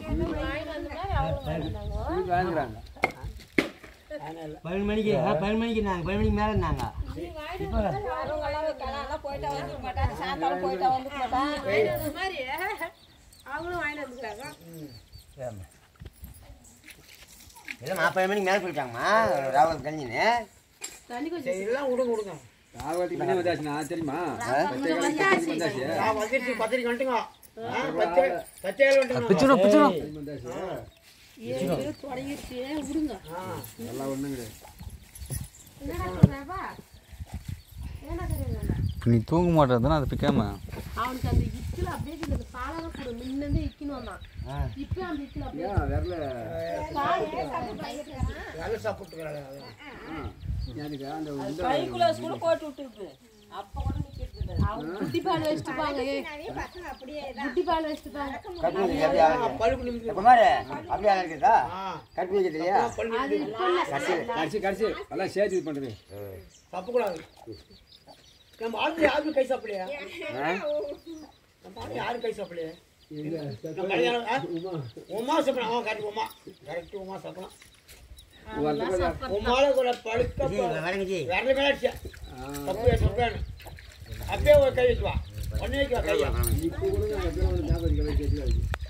வாங்குறாங்க பதினொரு மணிக்கு ஆ, பதினொரு மணிக்கு நாங்க பதினொரு மணிக்கு மேல நாங்க இல்லை நான் பதினொரு மணிக்கு மேலே போயிட்டாங்கம்மா ராகுல் கஞ்சின்னு சரி எல்லாம் விடுங்க விடுங்க ராகவத்துக்கு முன்னே வந்தாச்சுண்ணா தெரியுமா வந்தாச்சு நான் வந்துருச்சு பத்திரிக்கை வந்துட்டுங்க ஆ, பச்சை பச்சையால் வந்துட்டுங்க பிச்சுடும் பிச்சுடும் வந்தாச்சு ஆ எல்லாம் ஒண்ணும் கிடையாது நீ தூங்க மாட்டேன் அது பிக்காம அவனுக்கு அந்த இக்கில அப்படியே இந்த பாலாக கூட முன்னே இக்கின்னு வந்தான் இப்ப அந்த இக்கில அப்படியே ஏன் விரல வேலை சாப்பிட்டுக்கிறாங்க எனக்கு அந்த இந்த அவங்க குட்டி பால் வச்சுட்டுப்பாங்க குட்டி பால் வச்சுட்டுப்பாங்க கற்பூரம் அப்படியே ஆகுது. பழுப்பு நிமிந்து குமார் அப்படியே இருக்குதா ஆ கற்பூரம் வைக்கிறது இல்லையா பழுப்பு நிமிந்து கடைசி கடைசி எல்லாம் சேர்த்து இது பண்றது தப்பக்கூடாது நம்ம ஆளுக்கு யாருக்கும் கை சாப்பிடலையா நம்ம ஆளு யாரும் கை சாப்பிடலையா நம்ம கல்யாணம் ஆ? உமா சாப்பிடலாம் அவன் கரெக்ட் உமா கரெக்ட் உமா சாப்பிடலாம் உமால கூட பழுக்க வரங்கஜி விரல மேல அடிச்சா தப்பு சொல்றேன் அப்படியே ஒரு கை வைக்குவா ஒன்னே வைக்குவா கையா இப்போ கூட ஞாபகம் வைக்க